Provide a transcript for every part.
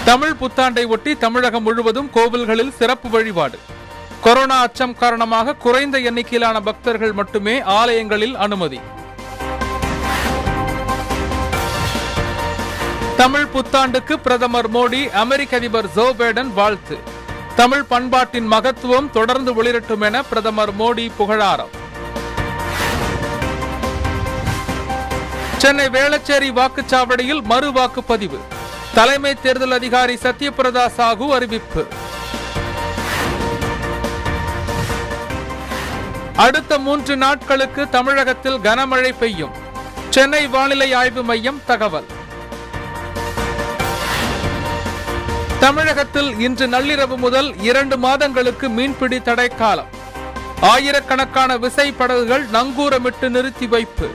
தமிழ் புத்தாண்டை ஒட்டி தமிழகம் முழுவதும் கோவில்களில் சிறப்பு வழிபாடு கொரோனா அச்சம் காரணமாக குறைந்த எண்ணிக்கையிலான பக்தர்கள் மட்டுமே ஆலயங்களில் அனுமதி தமிழ் புத்தாண்டுக்கு பிரதமர் மோடி அமெரிக்க அதிபர் ஜோ பைடன் வாழ்த்து தமிழ் பண்பாட்டின் மகத்துவம் தொடர்ந்து ஒளிரட்டும் என பிரதமர் மோடி புகழாரம் சென்னை வேளச்சேரி வாக்குச்சாவடியில் மறு வாக்குப்பதிவு தலைமை தேர்தல் அதிகாரி சத்யபிரதா சாகு அறிவிப்பு அடுத்த மூன்று நாட்களுக்கு தமிழகத்தில் கனமழை பெய்யும் சென்னை வானிலை ஆய்வு மையம் தகவல் தமிழகத்தில் இன்று நள்ளிரவு முதல் இரண்டு மாதங்களுக்கு மீன்பிடி தடை காலம் ஆயிரக்கணக்கான விசை படகுகள் நங்கூரமிட்டு நிறுத்தி வைப்பு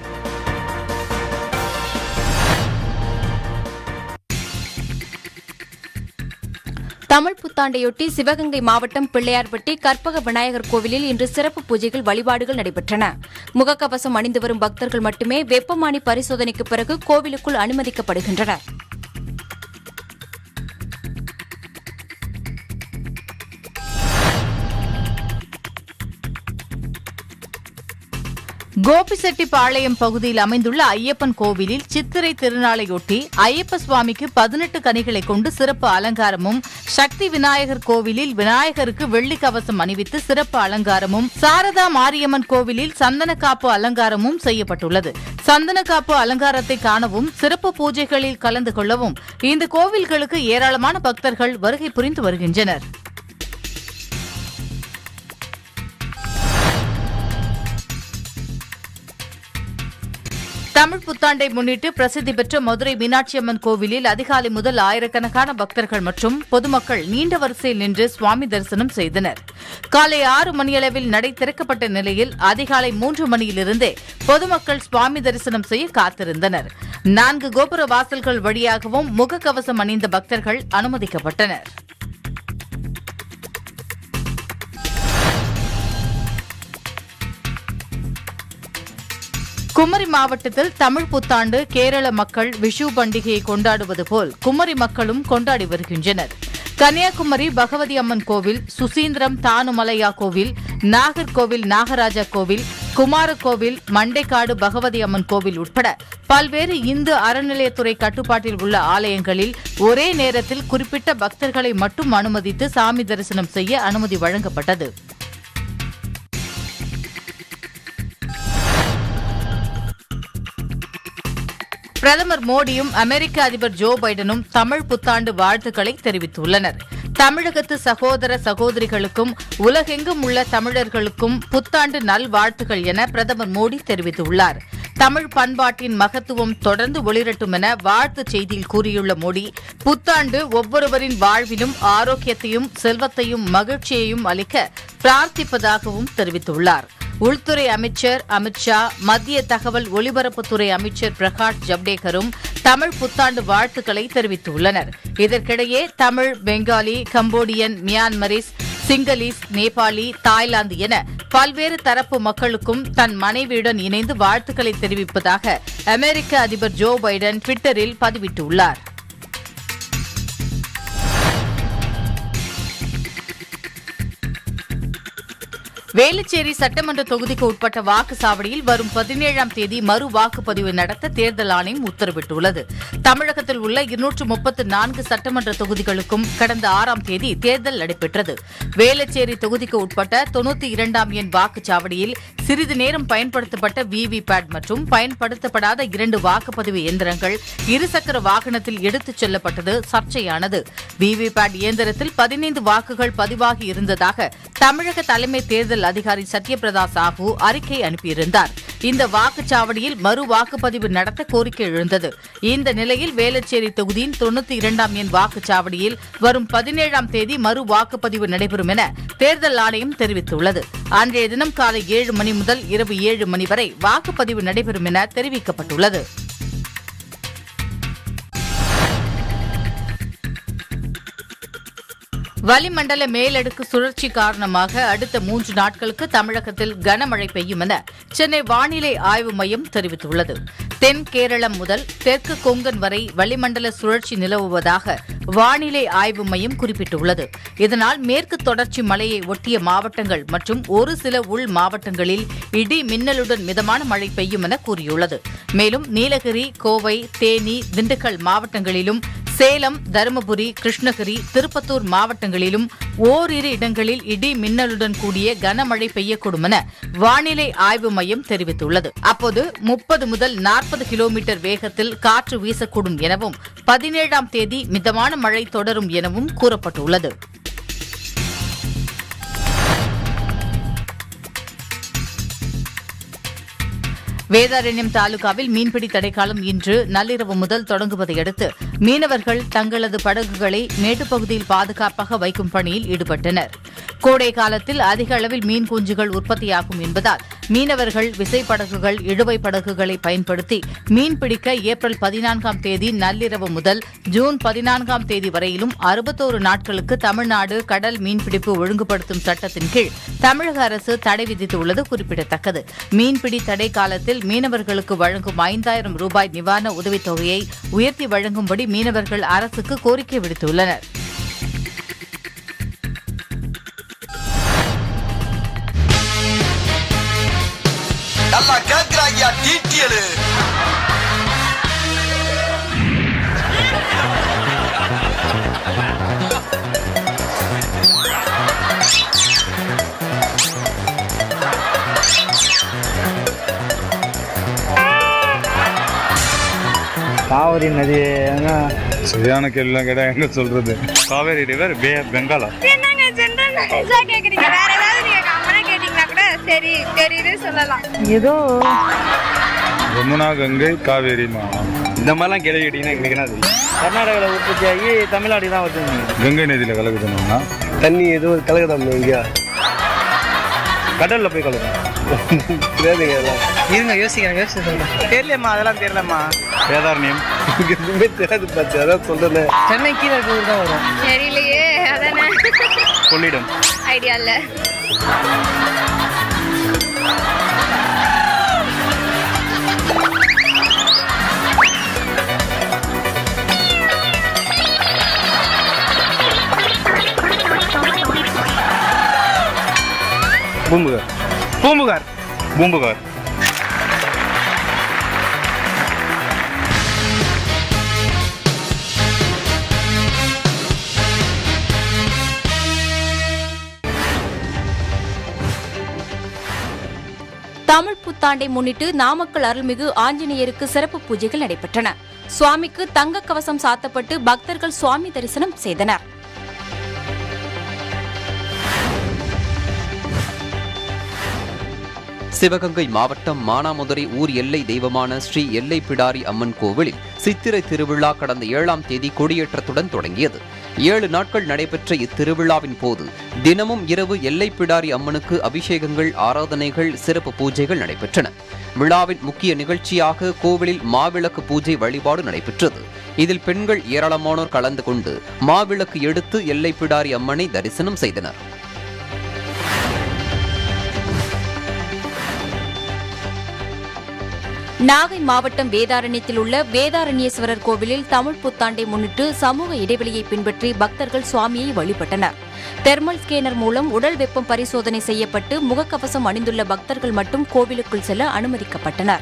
தமிழ் புத்தாண்டையொட்டி சிவகங்கை மாவட்டம் பிள்ளையார்பட்டி கற்பக விநாயகர் கோவிலில் இன்று சிறப்பு பூஜைகள் வழிபாடுகள் நடைபெற்றன முகக்கவசம் அணிந்து வரும் பக்தர்கள் மட்டுமே வெப்பமானி பரிசோதனைக்கு பிறகு கோவிலுக்குள் அனுமதிக்கப்படுகின்றனர் கோபிசெட்டிப்பாளையம் பகுதியில் அமைந்துள்ள ஐயப்பன் கோவிலில் சித்திரை திருநாளையொட்டி ஐயப்ப சுவாமிக்கு பதினெட்டு கனிகளை கொண்டு சிறப்பு அலங்காரமும் சக்தி விநாயகர் கோவிலில் விநாயகருக்கு வெள்ளி கவசம் அணிவித்து சிறப்பு அலங்காரமும் சாரதா மாரியம்மன் கோவிலில் சந்தனக்காப்பு அலங்காரமும் செய்யப்பட்டுள்ளது சந்தனக்காப்பு அலங்காரத்தை காணவும் சிறப்பு பூஜைகளில் கலந்து கொள்ளவும் இந்த கோவில்களுக்கு ஏராளமான பக்தர்கள் வருகை புரிந்து வருகின்றனர் தமிழ் புத்தாண்டை முன்னிட்டு பிரசித்தி பெற்ற மதுரை மீனாட்சி அம்மன் கோவிலில் அதிகாலை முதல் ஆயிரக்கணக்கான பக்தர்கள் மற்றும் பொதுமக்கள் நீண்ட வரிசையில் நின்று சுவாமி தரிசனம் செய்தனர் காலை ஆறு மணியளவில் நடை திறக்கப்பட்ட நிலையில் அதிகாலை மூன்று மணியிலிருந்தே பொதுமக்கள் சுவாமி தரிசனம் செய்ய காத்திருந்தனர் நான்கு கோபுர வாசல்கள் வழியாகவும் முகக்கவசம் அணிந்த பக்தர்கள் அனுமதிக்கப்பட்டனர் குமரி மாவட்டத்தில் தமிழ் புத்தாண்டு கேரள மக்கள் விஷு பண்டிகையை கொண்டாடுவது போல் குமரி மக்களும் கொண்டாடி வருகின்றனர் கன்னியாகுமரி பகவதி அம்மன் கோவில் சுசீந்திரம் தானுமலையா கோவில் நாகர்கோவில் நாகராஜா கோவில் குமாரகோவில் மண்டைக்காடு பகவதி அம்மன் கோவில் உட்பட பல்வேறு இந்து அறநிலையத்துறை கட்டுப்பாட்டில் உள்ள ஆலயங்களில் ஒரே நேரத்தில் குறிப்பிட்ட பக்தர்களை மட்டும் அனுமதித்து சாமி தரிசனம் செய்ய அனுமதி வழங்கப்பட்டது பிரதமர் மோடியும் அமெரிக்க அதிபர் ஜோ பைடனும் தமிழ் புத்தாண்டு வாழ்த்துக்களை தெரிவித்துள்ளனர் தமிழகத்து சகோதர சகோதரிகளுக்கும் உலகெங்கும் உள்ள தமிழர்களுக்கும் புத்தாண்டு நல்வாழ்த்துக்கள் என பிரதமர் மோடி தெரிவித்துள்ளார் தமிழ் பண்பாட்டின் மகத்துவம் தொடர்ந்து ஒளிரட்டும் என வாழ்த்துச் செய்தியில் கூறியுள்ள மோடி புத்தாண்டு ஒவ்வொருவரின் வாழ்விலும் ஆரோக்கியத்தையும் செல்வத்தையும் மகிழ்ச்சியையும் அளிக்க பிரார்த்திப்பதாகவும் தெரிவித்துள்ளார் உள்துறை அமைச்சர் அமித்ஷா மத்திய தகவல் ஒலிபரப்புத்துறை அமைச்சர் பிரகாஷ் ஜவ்டேகரும் தமிழ் புத்தாண்டு வாழ்த்துக்களை தெரிவித்துள்ளனர் இதற்கிடையே Tamil Bengali Cambodian Myanmarese Sinhalese Nepali Thailand என பல்வேறு தரப்பு மக்களுக்கும் தன் மனைவியுடன் இணைந்து வாழ்த்துக்களை தெரிவிப்பதாக அமெரிக்க அதிபர் ஜோ பைடன் டுவிட்டரில் பதிவிட்டுள்ளார் வேலுச்சேரி சட்டமன்ற தொகுதிக்கு உட்பட்ட வாக்குச்சாவடியில் வரும் பதினேழாம் தேதி மறு வாக்குப்பதிவு நடத்த தேர்தல் ஆணையம் உத்தரவிட்டுள்ளது தமிழகத்தில் உள்ள இருநூற்று முப்பத்து நான்கு சட்டமன்ற தொகுதிகளுக்கும் கடந்த ஆறாம் தேதி தேர்தல் நடைபெற்றது வேலுச்சேரி தொகுதிக்கு உட்பட்ட தொன்னூத்தி இரண்டாம் எண் வாக்குச்சாவடியில் சிறிது நேரம் பயன்படுத்தப்பட்ட விவிபேட் மற்றும் பயன்படுத்தப்படாத இரண்டு வாக்குப்பதிவு இயந்திரங்கள் இருசக்கர வாகனத்தில் எடுத்துச் செல்லப்பட்டது சர்ச்சையானது விவிபேட் இயந்திரத்தில் பதினைந்து வாக்குகள் பதிவாகி இருந்ததாக தமிழக தலைமை தேர்தல் அதிகாரி சத்யபிரதா சாஹூ அறிக்கை அனுப்பியிருந்தார் இந்த வாக்குச்சாவடியில் மறு வாக்குப்பதிவு நடத்த கோரிக்கை எழுந்தது இந்த நிலையில் வேளச்சேரி தொகுதியின் தொன்னூத்தி இரண்டாம் எண் வாக்குச்சாவடியில் வரும் பதினேழாம் தேதி மறு வாக்குப்பதிவு நடைபெறும் என தேர்தல் ஆணையம் தெரிவித்துள்ளது அன்றைய தினம் காலை ஏழு மணி முதல் இரவு ஏழு மணி வரை வாக்குப்பதிவு நடைபெறும் என தெரிவிக்கப்பட்டுள்ளது வளிமண்டல மேலடுக்கு சுழற்சி காரணமாக அடுத்த மூன்று நாட்களுக்கு தமிழகத்தில் கனமழை பெய்யும் என சென்னை வானிலை ஆய்வு மையம் தெரிவித்துள்ளது தென் கேரளம் முதல் தெற்கு கொங்கன் வரை வளிமண்டல சுழற்சி நிலவுவதாக வானிலை ஆய்வு மையம் குறிப்பிட்டுள்ளது இதனால் மேற்கு தொடர்ச்சி மலையை ஒட்டிய மாவட்டங்கள் மற்றும் ஒரு சில உள் மாவட்டங்களில் இடி மின்னலுடன் மிதமான மழை பெய்யும் என கூறியுள்ளது மேலும் நீலகிரி கோவை தேனி திண்டுக்கல் மாவட்டங்களிலும் சேலம் தருமபுரி கிருஷ்ணகிரி திருப்பத்தூர் மாவட்டங்களிலும் ஓரிரு இடங்களில் இடி மின்னலுடன் கூடிய கனமழை பெய்யக்கூடும் என வானிலை ஆய்வு மையம் தெரிவித்துள்ளது அப்போது முப்பது முதல் நாற்பது கிலோமீட்டர் வேகத்தில் காற்று வீசக்கூடும் எனவும் பதினேழாம் தேதி மிதமான மழை தொடரும் எனவும் கூறப்பட்டுள்ளது வேதாரண்யம் தாலுகாவில் மீன்பிடி தடைக்காலம் இன்று நள்ளிரவு முதல் தொடங்குவதை அடுத்து மீனவர்கள் தங்களது படகுகளை மேட்டுப்பகுதியில் பாதுகாப்பாக வைக்கும் பணியில் ஈடுபட்டனர் கோடை காலத்தில் அதிக அளவில் மீன் குஞ்சுகள் உற்பத்தியாகும் என்பதால் மீனவர்கள் விசைப்படகுகள் இழுவை படகுகளை பயன்படுத்தி மீன்பிடிக்க ஏப்ரல் பதினான்காம் தேதி நள்ளிரவு முதல் ஜூன் பதினான்காம் தேதி வரையிலும் அறுபத்தோரு நாட்களுக்கு தமிழ்நாடு கடல் மீன்பிடிப்பு ஒழுங்குபடுத்தும் சட்டத்தின் கீழ் தமிழக அரசு தடை விதித்துள்ளது குறிப்பிடத்தக்கது மீன்பிடி தடை காலத்தில் மீனவர்களுக்கு வழங்கும் ஐந்தாயிரம் ரூபாய் நிவாரண உதவித் தொகையை உயர்த்தி வழங்கும்படி மீனவர்கள் அரசுக்கு கோரிக்கை விடுத்துள்ளனர் நல்லா கேக்குறாங்கயா டீட்டியலு காவிரி நதி ஏன்னா சரியான கேள்விலாம் கேட்டால் எங்க சொல்றது காவேரி ரிவர் பே பெங்காலா என்னங்க ஜென்ரல் நாலேஜா கேக்குறீங்க வேற ஏதாவது நீங்க காமனா கேட்டீங்கன்னா கூட சரி தெரியுது சொல்லலாம் ஏதோ யமுனா கங்கை காவேரி மா இந்த மாதிரிலாம் கேள்வி கேட்டீங்கன்னா எங்களுக்கு என்ன தெரியும் கர்நாடகாவில் உற்பத்தி ஆகி தமிழ்நாடு தான் வருது கங்கை நதியில கலக்குதுன்னா தண்ணி ஏதோ கலக்குதாம் எங்கேயா கடலில் போய் கலக்கும் தெரியாதுங்க அதெல்லாம் இருங்க யோசிக்கிறேன் யோசிச்சு சொல்றேன் தெரியலம்மா அதெல்லாம் தெரியலம்மா வேதாரண்யம் எனக்கு எதுவுமே தெரியாது பார்த்து அதான் சொல்றேன் சென்னை கீழே இருக்கிறது தான் வரும் தெரியலையே அதானே கொள்ளிடம் ஐடியா இல்ல பூம்புகார் பூம்புகார் பூம்புகார் தமிழ் புத்தாண்டை முன்னிட்டு நாமக்கல் அருள்மிகு ஆஞ்சநேயருக்கு சிறப்பு பூஜைகள் நடைபெற்றன சுவாமிக்கு தங்க கவசம் சாத்தப்பட்டு பக்தர்கள் சுவாமி தரிசனம் செய்தனர் சிவகங்கை மாவட்டம் மானாமதுரை ஊர் எல்லை தெய்வமான ஸ்ரீ எல்லை பிடாரி அம்மன் கோவிலில் சித்திரை திருவிழா கடந்த ஏழாம் தேதி கொடியேற்றத்துடன் தொடங்கியது ஏழு நாட்கள் நடைபெற்ற இத்திருவிழாவின் போது தினமும் இரவு எல்லை பிடாரி அம்மனுக்கு அபிஷேகங்கள் ஆராதனைகள் சிறப்பு பூஜைகள் நடைபெற்றன விழாவின் முக்கிய நிகழ்ச்சியாக கோவிலில் மாவிளக்கு பூஜை வழிபாடு நடைபெற்றது இதில் பெண்கள் ஏராளமானோர் கலந்து கொண்டு மாவிளக்கு எடுத்து எல்லை பிடாரி அம்மனை தரிசனம் செய்தனர் நாகை மாவட்டம் வேதாரண்யத்தில் உள்ள வேதாரண்யேஸ்வரர் கோவிலில் தமிழ் புத்தாண்டை முன்னிட்டு சமூக இடைவெளியை பின்பற்றி பக்தர்கள் சுவாமியை வழிபட்டனர் தெர்மல் ஸ்கேனர் மூலம் உடல் வெப்பம் பரிசோதனை செய்யப்பட்டு முகக்கவசம் அணிந்துள்ள பக்தர்கள் மட்டும் கோவிலுக்குள் செல்ல அனுமதிக்கப்பட்டனர்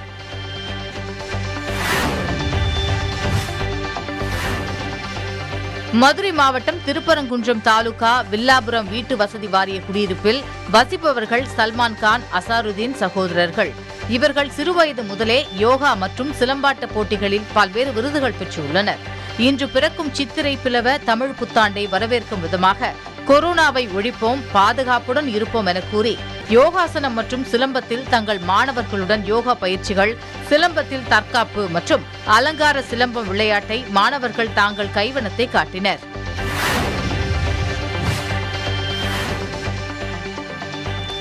மதுரை மாவட்டம் திருப்பரங்குன்றம் தாலுகா வில்லாபுரம் வீட்டு வசதி வாரிய குடியிருப்பில் வசிப்பவர்கள் சல்மான் கான் அசாருதீன் சகோதரர்கள் இவர்கள் சிறுவயது முதலே யோகா மற்றும் சிலம்பாட்ட போட்டிகளில் பல்வேறு விருதுகள் பெற்றுள்ளனர் இன்று பிறக்கும் சித்திரை பிளவ தமிழ் புத்தாண்டை வரவேற்கும் விதமாக கொரோனாவை ஒழிப்போம் பாதுகாப்புடன் இருப்போம் என கூறி யோகாசனம் மற்றும் சிலம்பத்தில் தங்கள் மாணவர்களுடன் யோகா பயிற்சிகள் சிலம்பத்தில் தற்காப்பு மற்றும் அலங்கார சிலம்பம் விளையாட்டை மாணவர்கள் தாங்கள் கைவனத்தை காட்டினர்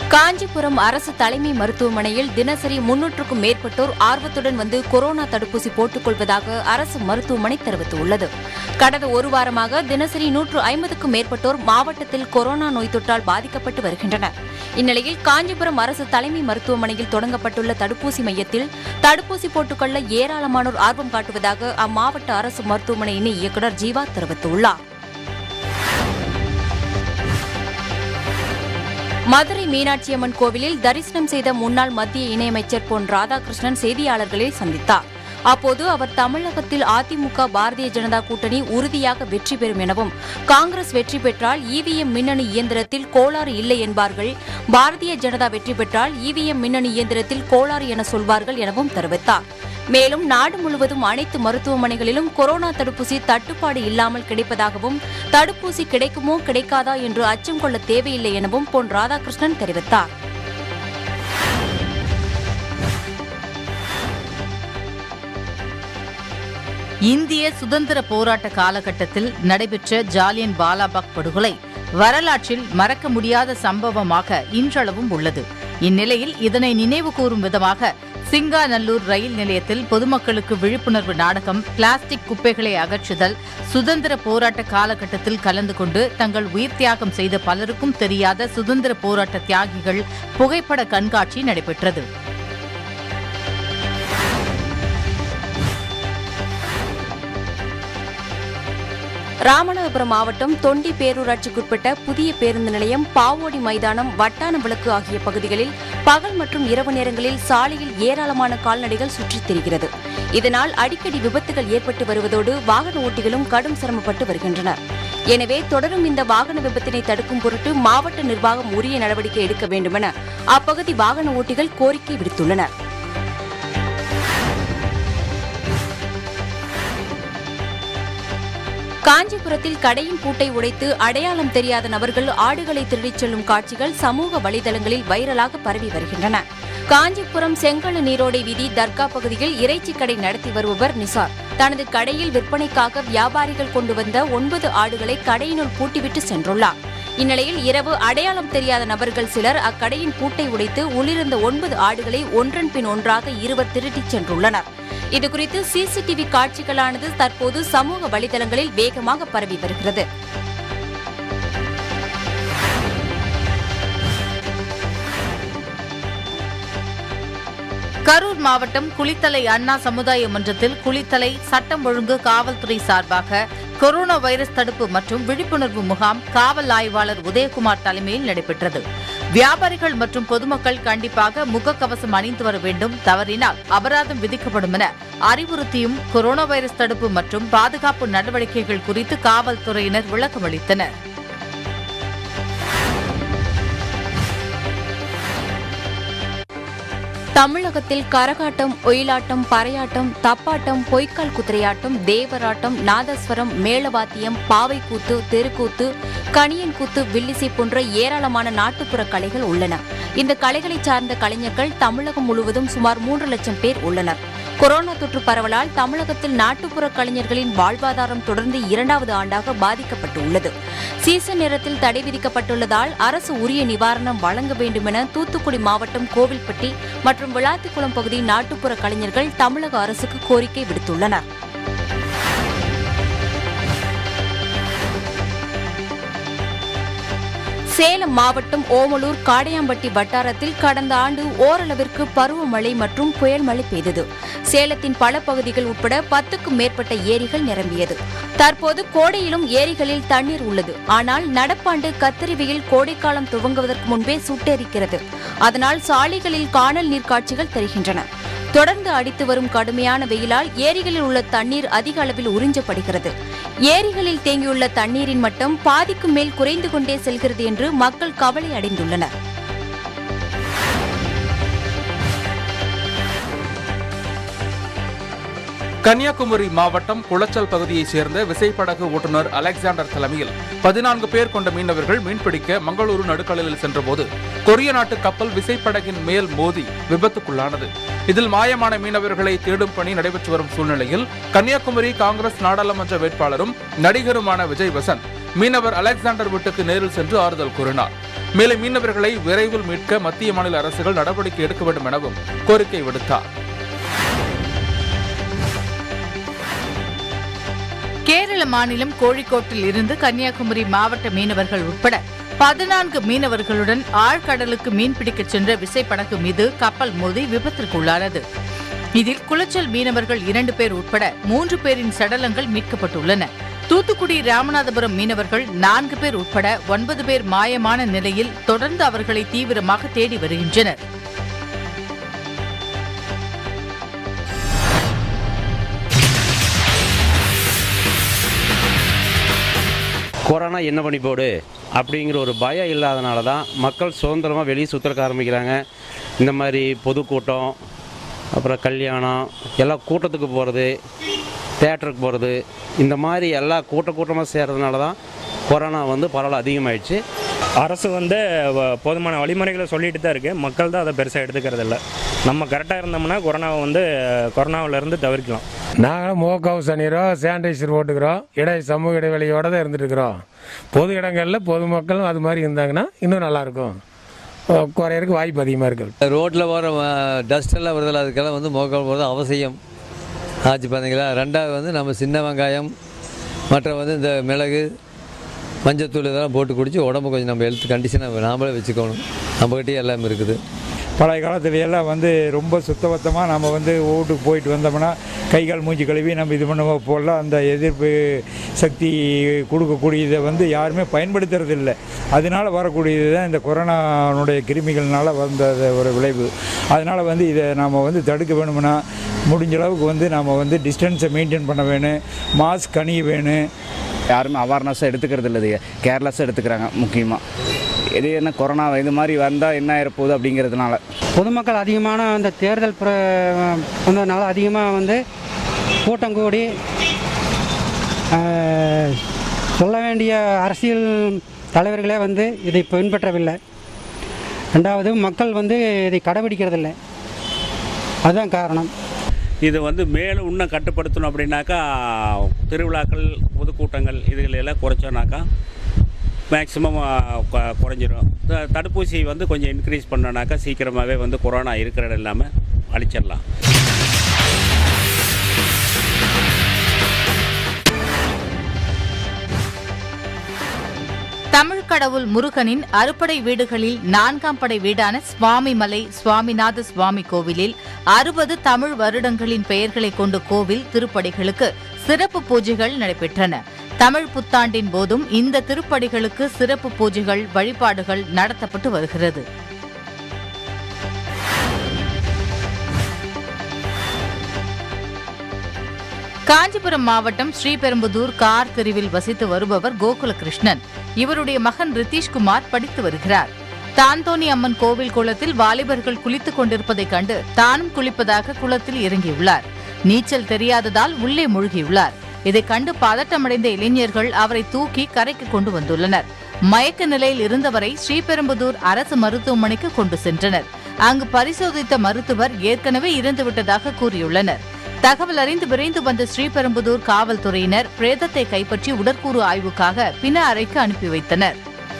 காஞ்சிபுரம் அரசு தலைமை மருத்துவமனையில் தினசரி முன்னூற்றுக்கும் மேற்பட்டோர் ஆர்வத்துடன் வந்து கொரோனா தடுப்பூசி போட்டுக் கொள்வதாக அரசு மருத்துவமனை தெரிவித்துள்ளது கடந்த ஒரு வாரமாக தினசரி நூற்று ஐம்பதுக்கும் மேற்பட்டோர் மாவட்டத்தில் கொரோனா நோய் தொற்றால் பாதிக்கப்பட்டு வருகின்றனர் இந்நிலையில் காஞ்சிபுரம் அரசு தலைமை மருத்துவமனையில் தொடங்கப்பட்டுள்ள தடுப்பூசி மையத்தில் தடுப்பூசி போட்டுக்கொள்ள ஏராளமானோர் ஆர்வம் காட்டுவதாக அம்மாவட்ட அரசு மருத்துவமனை இணை இயக்குநர் ஜீவா தெரிவித்துள்ளார் மதுரை மீனாட்சியம்மன் கோவிலில் தரிசனம் செய்த முன்னாள் மத்திய இணையமைச்சர் பொன் ராதாகிருஷ்ணன் செய்தியாளர்களை சந்தித்தார் அப்போது அவர் தமிழகத்தில் அதிமுக பாரதிய ஜனதா கூட்டணி உறுதியாக வெற்றி பெறும் எனவும் காங்கிரஸ் வெற்றி பெற்றால் இவிஎம் மின்னணு இயந்திரத்தில் கோளாறு இல்லை என்பார்கள் பாரதிய ஜனதா வெற்றி பெற்றால் இவிஎம் மின்னணு இயந்திரத்தில் கோளாறு என சொல்வார்கள் எனவும் தெரிவித்தார் மேலும் நாடு முழுவதும் அனைத்து மருத்துவமனைகளிலும் கொரோனா தடுப்பூசி தட்டுப்பாடு இல்லாமல் கிடைப்பதாகவும் தடுப்பூசி கிடைக்குமோ கிடைக்காதா என்று அச்சம் கொள்ள தேவையில்லை எனவும் பொன் ராதாகிருஷ்ணன் தெரிவித்தார் இந்திய சுதந்திர போராட்ட காலகட்டத்தில் நடைபெற்ற ஜாலியன் வாலாபாக் படுகொலை வரலாற்றில் மறக்க முடியாத சம்பவமாக இன்றளவும் உள்ளது இந்நிலையில் இதனை நினைவு கூறும் விதமாக சிங்காநல்லூர் ரயில் நிலையத்தில் பொதுமக்களுக்கு விழிப்புணர்வு நாடகம் பிளாஸ்டிக் குப்பைகளை அகற்றுதல் சுதந்திர போராட்ட காலகட்டத்தில் கலந்து கொண்டு தங்கள் உயிர் தியாகம் செய்த பலருக்கும் தெரியாத சுதந்திர போராட்ட தியாகிகள் புகைப்பட கண்காட்சி நடைபெற்றது ராமநாதபுரம் மாவட்டம் தொண்டி பேரூராட்சிக்குட்பட்ட புதிய பேருந்து நிலையம் பாவோடி மைதானம் வட்டான விளக்கு ஆகிய பகுதிகளில் பகல் மற்றும் இரவு நேரங்களில் சாலையில் ஏராளமான கால்நடைகள் சுற்றித் திரிகிறது இதனால் அடிக்கடி விபத்துகள் ஏற்பட்டு வருவதோடு வாகன ஓட்டிகளும் கடும் சிரமப்பட்டு வருகின்றனர் எனவே தொடரும் இந்த வாகன விபத்தினை தடுக்கும் பொருட்டு மாவட்ட நிர்வாகம் உரிய நடவடிக்கை எடுக்க வேண்டுமென அப்பகுதி வாகன ஓட்டிகள் கோரிக்கை விடுத்துள்ளனர் காஞ்சிபுரத்தில் கடையின் பூட்டை உடைத்து அடையாளம் தெரியாத நபர்கள் ஆடுகளை திருடிச் செல்லும் காட்சிகள் சமூக வலைதளங்களில் வைரலாக பரவி வருகின்றன காஞ்சிபுரம் செங்கல் நீரோடை வீதி தர்கா பகுதியில் இறைச்சி கடை நடத்தி வருபவர் நிசார் தனது கடையில் விற்பனைக்காக வியாபாரிகள் கொண்டு வந்த ஒன்பது ஆடுகளை கடையினுள் பூட்டிவிட்டு சென்றுள்ளார் இந்நிலையில் இரவு அடையாளம் தெரியாத நபர்கள் சிலர் அக்கடையின் பூட்டை உடைத்து உள்ளிருந்த ஒன்பது ஆடுகளை ஒன்றன் பின் ஒன்றாக இருவர் திருடிச் சென்றுள்ளனர் இதுகுறித்து சிசிடிவி காட்சிகளானது தற்போது சமூக வலைதளங்களில் வேகமாக பரவி வருகிறது கரூர் மாவட்டம் குளித்தலை அண்ணா சமுதாய மன்றத்தில் குளித்தலை சட்டம் ஒழுங்கு காவல்துறை சார்பாக கொரோனா வைரஸ் தடுப்பு மற்றும் விழிப்புணர்வு முகாம் காவல் ஆய்வாளர் உதயகுமார் தலைமையில் நடைபெற்றது வியாபாரிகள் மற்றும் பொதுமக்கள் கண்டிப்பாக முகக்கவசம் அணிந்து வர வேண்டும் தவறினால் அபராதம் விதிக்கப்படும் என அறிவுறுத்தியும் கொரோனா வைரஸ் தடுப்பு மற்றும் பாதுகாப்பு நடவடிக்கைகள் குறித்து காவல்துறையினர் விளக்கமளித்தனர் தமிழகத்தில் கரகாட்டம் ஒயிலாட்டம் பறையாட்டம் தப்பாட்டம் பொய்க்கால் குதிரையாட்டம் தேவராட்டம் நாதஸ்வரம் மேளவாத்தியம் பாவைக்கூத்து தெருக்கூத்து கணியன் கூத்து வில்லிசை போன்ற ஏராளமான நாட்டுப்புற கலைகள் உள்ளன இந்த கலைகளை சார்ந்த கலைஞர்கள் தமிழகம் முழுவதும் சுமார் மூன்று லட்சம் பேர் உள்ளனர் கொரோனா தொற்று பரவலால் தமிழகத்தில் நாட்டுப்புற கலைஞர்களின் வாழ்வாதாரம் தொடர்ந்து இரண்டாவது ஆண்டாக பாதிக்கப்பட்டு உள்ளது சீசன் நேரத்தில் தடை விதிக்கப்பட்டுள்ளதால் அரசு உரிய நிவாரணம் வழங்க வேண்டும் என தூத்துக்குடி மாவட்டம் கோவில்பட்டி மற்றும் விளாத்திக்குளம் பகுதி நாட்டுப்புற கலைஞர்கள் தமிழக அரசுக்கு கோரிக்கை விடுத்துள்ளனர் சேலம் மாவட்டம் ஓமலூர் காடையாம்பட்டி வட்டாரத்தில் கடந்த ஆண்டு ஓரளவிற்கு பருவமழை மற்றும் புயல் மழை பெய்தது சேலத்தின் பல பகுதிகள் உட்பட பத்துக்கும் மேற்பட்ட ஏரிகள் நிரம்பியது தற்போது கோடையிலும் ஏரிகளில் தண்ணீர் உள்ளது ஆனால் நடப்பாண்டு கத்தரி வெயில் கோடைக்காலம் துவங்குவதற்கு முன்பே சுட்டெரிக்கிறது அதனால் சாலைகளில் காணல் நீர் காட்சிகள் தெரிகின்றன தொடர்ந்து அடித்து வரும் கடுமையான வெயிலால் ஏரிகளில் உள்ள தண்ணீர் அதிக அளவில் உறிஞ்சப்படுகிறது ஏரிகளில் தேங்கியுள்ள தண்ணீரின் மட்டம் பாதிக்கும் மேல் குறைந்து கொண்டே செல்கிறது என்று மக்கள் கவலை அடைந்துள்ளனர் கன்னியாகுமரி மாவட்டம் குளச்சல் பகுதியைச் சேர்ந்த விசைப்படகு ஓட்டுநர் அலெக்சாண்டர் தலைமையில் பதினான்கு பேர் கொண்ட மீனவர்கள் மீன்பிடிக்க மங்களூரு நடுக்கடலில் சென்றபோது கொரிய நாட்டு கப்பல் விசைப்படகின் மேல் மோதி விபத்துக்குள்ளானது இதில் மாயமான மீனவர்களை தேடும் பணி நடைபெற்று வரும் சூழ்நிலையில் கன்னியாகுமரி காங்கிரஸ் நாடாளுமன்ற வேட்பாளரும் நடிகருமான விஜய் வசந்த் மீனவர் அலெக்சாண்டர் வீட்டுக்கு நேரில் சென்று ஆறுதல் கூறினார் மேலும் மீனவர்களை விரைவில் மீட்க மத்திய மாநில அரசுகள் நடவடிக்கை எடுக்க வேண்டும் எனவும் கோரிக்கை விடுத்தார் கேரள மாநிலம் கோழிக்கோட்டில் இருந்து கன்னியாகுமரி மாவட்ட மீனவர்கள் உட்பட பதினான்கு மீனவர்களுடன் ஆழ்கடலுக்கு மீன்பிடிக்கச் சென்ற விசைப்படகு மீது கப்பல் மோதி விபத்திற்குள்ளானது இதில் குளச்சல் மீனவர்கள் இரண்டு பேர் உட்பட மூன்று பேரின் சடலங்கள் மீட்கப்பட்டுள்ளன தூத்துக்குடி ராமநாதபுரம் மீனவர்கள் நான்கு பேர் உட்பட ஒன்பது பேர் மாயமான நிலையில் தொடர்ந்து அவர்களை தீவிரமாக தேடி வருகின்றனர் கொரோனா என்ன பண்ணி போடு அப்படிங்கிற ஒரு பயம் இல்லாதனால தான் மக்கள் சுதந்திரமாக வெளியே சுற்றுறக்க ஆரம்பிக்கிறாங்க இந்த மாதிரி பொதுக்கூட்டம் அப்புறம் கல்யாணம் எல்லாம் கூட்டத்துக்கு போகிறது தேட்டருக்கு போகிறது இந்த மாதிரி எல்லா கூட்ட கூட்டமாக சேர்றதுனால தான் கொரோனா வந்து பரவல் அதிகமாயிடுச்சு அரசு வந்து வ- போதுமான வழிமுறைகளை சொல்லிட்டு தான் இருக்குது மக்கள் தான் அதை பெருசாக எடுத்துக்கிறது இல்ல நம்ம கரெக்டாக இருந்தோம்னா கொரோனாவை வந்து கொரோனாவிலேருந்து தவிர்க்கலாம் நாங்களும் முகக்கவச அணிகிறோம் சானிடைசர் போட்டுக்கிறோம் இடை சமூக இடைவெளியோடு தான் இருந்துட்டு இருக்கிறோம் பொது இடங்களில் பொதுமக்களும் அது மாதிரி இருந்தாங்கன்னா இன்னும் நல்லாயிருக்கும் குறையறதுக்கு வாய்ப்பு அதிகமாக இருக்குது ரோட்டில் போகிற டஸ்ட் எல்லாம் வருதில்ல அதுக்கெல்லாம் வந்து முகக்கவசம் போகிறது அவசியம் ஆச்சு பார்த்தீங்களா ரெண்டாவது வந்து நம்ம சின்ன வெங்காயம் மற்ற வந்து இந்த மிளகு மஞ்சத்தூள் இதெல்லாம் போட்டு குடிச்சு உடம்பு கொஞ்சம் நம்ம ஹெல்த் கண்டிஷனை நாமளே வச்சுக்கணும் நம்மகிட்டயே எல்லாம் இருக்குது பழைய காலத்துல எல்லாம் வந்து ரொம்ப சுத்தபத்தமாக நம்ம வந்து வீட்டுக்கு போயிட்டு வந்தோம்னா கை கால் மூஞ்சி கழுவி நம்ம இது பண்ணுவோம் போல அந்த எதிர்ப்பு சக்தி கொடுக்கக்கூடியதை வந்து யாருமே பயன்படுத்துறது இல்லை அதனால வரக்கூடியது தான் இந்த கொரோனானுடைய கிருமிகள்னால வந்த ஒரு விளைவு அதனால் வந்து இதை நாம் வந்து தடுக்க வேணும்னா முடிஞ்ச அளவுக்கு வந்து நாம் வந்து டிஸ்டன்ஸை மெயின்டைன் பண்ண வேணும் மாஸ்க் அணிய வேணும் யாருமே அவேர்னஸாக எடுத்துக்கிறது இல்லை இது கேர்லெஸ்ஸாக எடுத்துக்கிறாங்க முக்கியமாக இது என்ன கொரோனா இது மாதிரி வந்தால் என்ன ஆயிரப்போகுது அப்படிங்கிறதுனால பொதுமக்கள் அதிகமான அந்த தேர்தல் பிர வந்ததுனால அதிகமாக வந்து கூட்டம் கூடி ஆஹ், சொல்ல வேண்டிய அரசியல் தலைவர்களே வந்து இதை பின்பற்றவில்லை ரெண்டாவது மக்கள் வந்து இதை கடைபிடிக்கிறதில்லை அதுதான் காரணம் இது வந்து மேலும் இன்னும் கட்டுப்படுத்தணும் அப்படின்னாக்கா திருவிழாக்கள் பொதுக்கூட்டங்கள் இதுகள் எல்லாம் குறைச்சோன்னாக்கா மேக்ஸிமம் குறைஞ்சிரும் த- தடுப்பூசி வந்து கொஞ்சம் இன்க்ரீஸ் பண்ணோன்னாக்கா சீக்கிரமாகவே வந்து கொரோனா இருக்கிற இடம் இல்லாமல் அழிச்சிடலாம் தமிழ் கடவுள் முருகனின் அறுபடை வீடுகளில் நான்காம் படை வீடான சுவாமிமலை சுவாமிநாத சுவாமி கோவிலில் அறுபது தமிழ் வருடங்களின் பெயர்களை கொண்ட கோவில் திருப்படிகளுக்கு சிறப்பு பூஜைகள் நடைபெற்றன தமிழ் புத்தாண்டின் போதும் இந்த திருப்படிகளுக்கு சிறப்பு பூஜைகள் வழிபாடுகள் நடத்தப்பட்டு வருகிறது காஞ்சிபுரம் மாவட்டம் ஸ்ரீபெரும்புதூர் கார் தெருவில் வசித்து வருபவர் கோகுலகிருஷ்ணன் இவருடைய மகன் ரித்தீஷ்குமார் படித்து வருகிறார் தாந்தோணி அம்மன் கோவில் குளத்தில் வாலிபர்கள் குளித்துக் கொண்டிருப்பதைக் கண்டு தானும் குளிப்பதாக குளத்தில் இறங்கியுள்ளார் நீச்சல் தெரியாததால் உள்ளே மூழ்கியுள்ளார் இதைக் கண்டு பதட்டமடைந்த இளைஞர்கள் அவரை தூக்கி கரைக்கு கொண்டு வந்துள்ளனர் மயக்க நிலையில் இருந்தவரை ஸ்ரீபெரும்புதூர் அரசு மருத்துவமனைக்கு கொண்டு சென்றனர் அங்கு பரிசோதித்த மருத்துவர் ஏற்கனவே இறந்துவிட்டதாக கூறியுள்ளனர் தகவல் அறிந்து விரைந்து வந்த ஸ்ரீபெரும்புதூர் காவல்துறையினர் பிரேதத்தை கைப்பற்றி உடற்கூறு ஆய்வுக்காக பின அறைக்கு அனுப்பி வைத்தனர்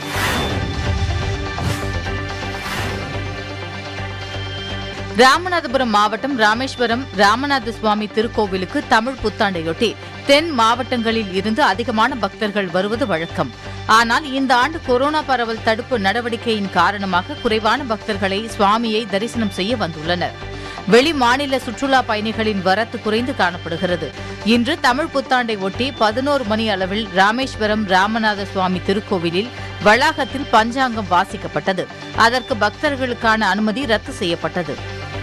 ராமநாதபுரம் மாவட்டம் ராமேஸ்வரம் ராமநாத சுவாமி திருக்கோவிலுக்கு தமிழ் புத்தாண்டையொட்டி தென் மாவட்டங்களில் இருந்து அதிகமான பக்தர்கள் வருவது வழக்கம் ஆனால் இந்த ஆண்டு கொரோனா பரவல் தடுப்பு நடவடிக்கையின் காரணமாக குறைவான பக்தர்களை சுவாமியை தரிசனம் செய்ய வந்துள்ளனர் வெளி மாநில சுற்றுலா பயணிகளின் வரத்து குறைந்து காணப்படுகிறது இன்று தமிழ் புத்தாண்டை ஒட்டி பதினோரு மணி அளவில் ராமேஸ்வரம் ராமநாத சுவாமி திருக்கோவிலில் வளாகத்தில் பஞ்சாங்கம் வாசிக்கப்பட்டது அதற்கு பக்தர்களுக்கான அனுமதி ரத்து செய்யப்பட்டது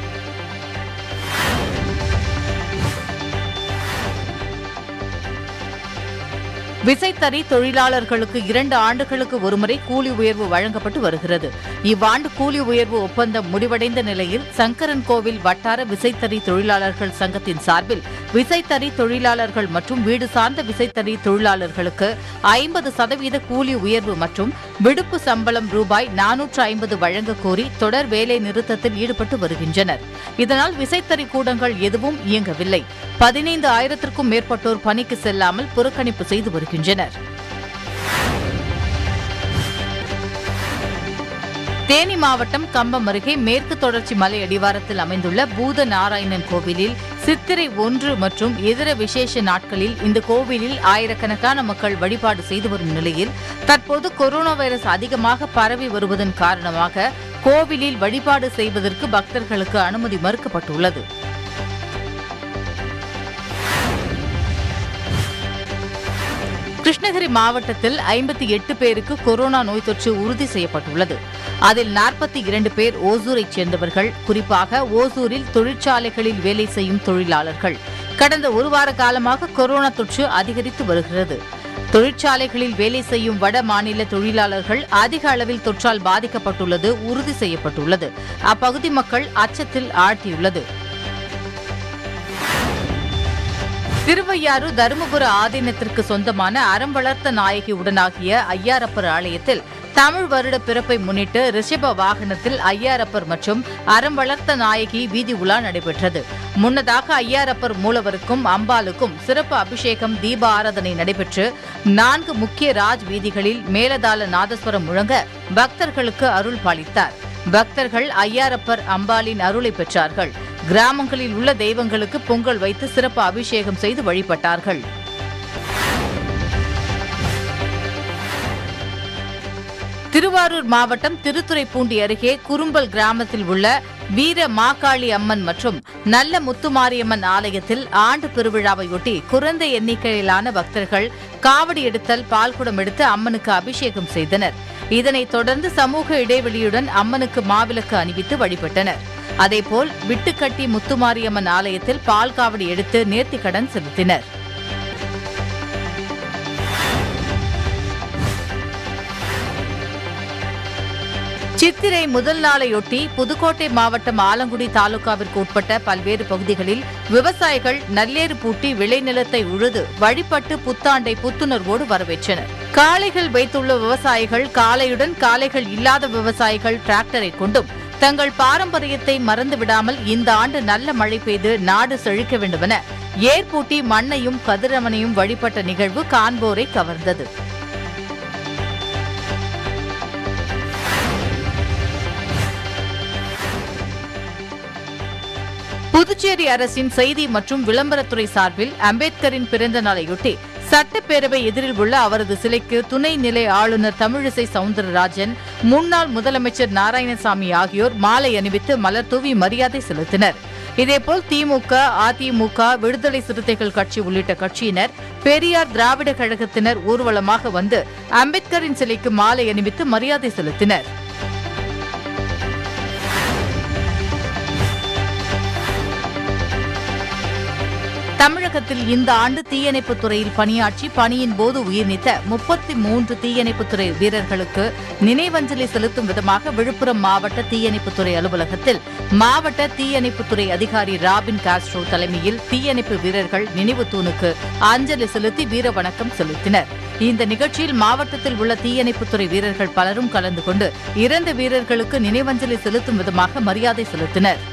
விசைத்தறி தொழிலாளர்களுக்கு இரண்டு ஆண்டுகளுக்கு ஒருமுறை கூலி உயர்வு வழங்கப்பட்டு வருகிறது இவ்வாண்டு கூலி உயர்வு ஒப்பந்தம் முடிவடைந்த நிலையில் சங்கரன் கோவில் வட்டார விசைத்தறி தொழிலாளர்கள் சங்கத்தின் சார்பில் விசைத்தறி தொழிலாளர்கள் மற்றும் வீடு சார்ந்த விசைத்தறி தொழிலாளர்களுக்கு ஐம்பது சதவீத கூலி உயர்வு மற்றும் விடுப்பு சம்பளம் ரூபாய் நானூற்று ஐம்பது வழங்க கோரி தொடர் வேலை நிறுத்தத்தில் ஈடுபட்டு வருகின்றனர் இதனால் விசைத்தறி கூடங்கள் எதுவும் இயங்கவில்லை பதினைந்து ஆயிரத்திற்கும் மேற்பட்டோர் பணிக்கு செல்லாமல் புறக்கணிப்பு செய்து வருகின்றனர் தேனி மாவட்டம் கம்பம் அருகே மேற்கு தொடர்ச்சி மலை அடிவாரத்தில் அமைந்துள்ள பூத நாராயணன் கோவிலில் சித்திரை ஒன்று மற்றும் இதர விசேஷ நாட்களில் இந்த கோவிலில் ஆயிரக்கணக்கான மக்கள் வழிபாடு செய்து வரும் நிலையில் தற்போது கொரோனா வைரஸ் அதிகமாக பரவி வருவதன் காரணமாக கோவிலில் வழிபாடு செய்வதற்கு பக்தர்களுக்கு அனுமதி மறுக்கப்பட்டுள்ளது கிருஷ்ணகிரி மாவட்டத்தில் ஐம்பத்தி எட்டு பேருக்கு கொரோனா நோய் தொற்று உறுதி செய்யப்பட்டுள்ளது அதில் நாற்பத்தி இரண்டு பேர் ஓசூரைச் சேர்ந்தவர்கள் குறிப்பாக ஓசூரில் தொழிற்சாலைகளில் வேலை செய்யும் தொழிலாளர்கள் கடந்த ஒரு வார காலமாக கொரோனா தொற்று அதிகரித்து வருகிறது தொழிற்சாலைகளில் வேலை செய்யும் வட மாநில தொழிலாளர்கள் அதிக அளவில் தொற்றால் பாதிக்கப்பட்டுள்ளது உறுதி செய்யப்பட்டுள்ளது அப்பகுதி மக்கள் அச்சத்தில் ஆழ்த்தியுள்ளது திருவையாறு தருமபுர ஆதீனத்திற்கு சொந்தமான அறம் வளர்த்த நாயகி உடனாகிய ஐயாரப்பர் ஆலயத்தில் தமிழ் வருட பிறப்பை முன்னிட்டு ரிஷப வாகனத்தில் ஐயாரப்பர் மற்றும் அறம் வளர்த்த நாயகி வீதி உலா நடைபெற்றது முன்னதாக ஐயாரப்பர் மூலவருக்கும் அம்பாளுக்கும் சிறப்பு அபிஷேகம் தீப ஆராதனை நடைபெற்று நான்கு முக்கிய ராஜ் வீதிகளில் மேலதாள நாதஸ்வரம் முழங்க பக்தர்களுக்கு அருள் பாலித்தார் பக்தர்கள் ஐயாரப்பர் அம்பாளின் அருளை பெற்றார்கள் கிராமங்களில் உள்ள தெய்வங்களுக்கு பொங்கல் வைத்து சிறப்பு அபிஷேகம் செய்து வழிபட்டார்கள் திருவாரூர் மாவட்டம் திருத்துறைப்பூண்டி அருகே குறும்பல் கிராமத்தில் உள்ள வீர மாகாளி அம்மன் மற்றும் நல்ல முத்துமாரியம்மன் ஆலயத்தில் ஆண்டு பெருவிழாவையொட்டி குறைந்த எண்ணிக்கையிலான பக்தர்கள் காவடி எடுத்தல் பால்குடம் எடுத்து அம்மனுக்கு அபிஷேகம் செய்தனர் இதனைத் தொடர்ந்து சமூக இடைவெளியுடன் அம்மனுக்கு மாவிளக்கு அணிவித்து வழிபட்டனர் அதேபோல் விட்டுக்கட்டி முத்துமாரியம்மன் ஆலயத்தில் பால் காவடி எடுத்து நேர்த்திக்கடன் செலுத்தினர் சித்திரை முதல் நாளையொட்டி புதுக்கோட்டை மாவட்டம் ஆலங்குடி தாலுகாவிற்கு உட்பட்ட பல்வேறு பகுதிகளில் விவசாயிகள் நல்லேறு பூட்டி விளைநிலத்தை உழுது வழிபட்டு புத்தாண்டை புத்துணர்வோடு வரவேற்றனர் காளைகள் வைத்துள்ள விவசாயிகள் காளையுடன் காளைகள் இல்லாத விவசாயிகள் டிராக்டரை கொண்டும் தங்கள் பாரம்பரியத்தை மறந்து விடாமல் இந்த ஆண்டு நல்ல மழை பெய்து நாடு செழிக்க வேண்டுமென ஏர்பூட்டி மண்ணையும் கதிரவனையும் வழிபட்ட நிகழ்வு காண்போரை கவர்ந்தது புதுச்சேரி அரசின் செய்தி மற்றும் விளம்பரத்துறை சார்பில் அம்பேத்கரின் பிறந்த நாளையொட்டி சட்டப்பேரவை எதிரில் உள்ள அவரது சிலைக்கு துணை நிலை ஆளுநர் தமிழிசை சவுந்தரராஜன் முன்னாள் முதலமைச்சர் நாராயணசாமி ஆகியோர் மாலை அணிவித்து மலர் தூவி மரியாதை செலுத்தினர் இதேபோல் திமுக அதிமுக விடுதலை சிறுத்தைகள் கட்சி உள்ளிட்ட கட்சியினர் பெரியார் திராவிட கழகத்தினர் ஊர்வலமாக வந்து அம்பேத்கரின் சிலைக்கு மாலை அணிவித்து மரியாதை செலுத்தினர் தமிழகத்தில் இந்த ஆண்டு தீயணைப்புத் துறையில் பணியாற்றி பணியின் போது உயிர்நீத்த முப்பத்தி மூன்று தீயணைப்புத்துறை வீரர்களுக்கு நினைவஞ்சலி செலுத்தும் விதமாக விழுப்புரம் மாவட்ட தீயணைப்புத்துறை அலுவலகத்தில் மாவட்ட தீயணைப்புத்துறை அதிகாரி ராபின் காஸ்ட்ரோ தலைமையில் தீயணைப்பு வீரர்கள் நினைவு தூணுக்கு அஞ்சலி செலுத்தி வீர வணக்கம் செலுத்தினர் இந்த நிகழ்ச்சியில் மாவட்டத்தில் உள்ள தீயணைப்புத்துறை வீரர்கள் பலரும் கலந்து கொண்டு இறந்த வீரர்களுக்கு நினைவஞ்சலி செலுத்தும் விதமாக மரியாதை செலுத்தினர்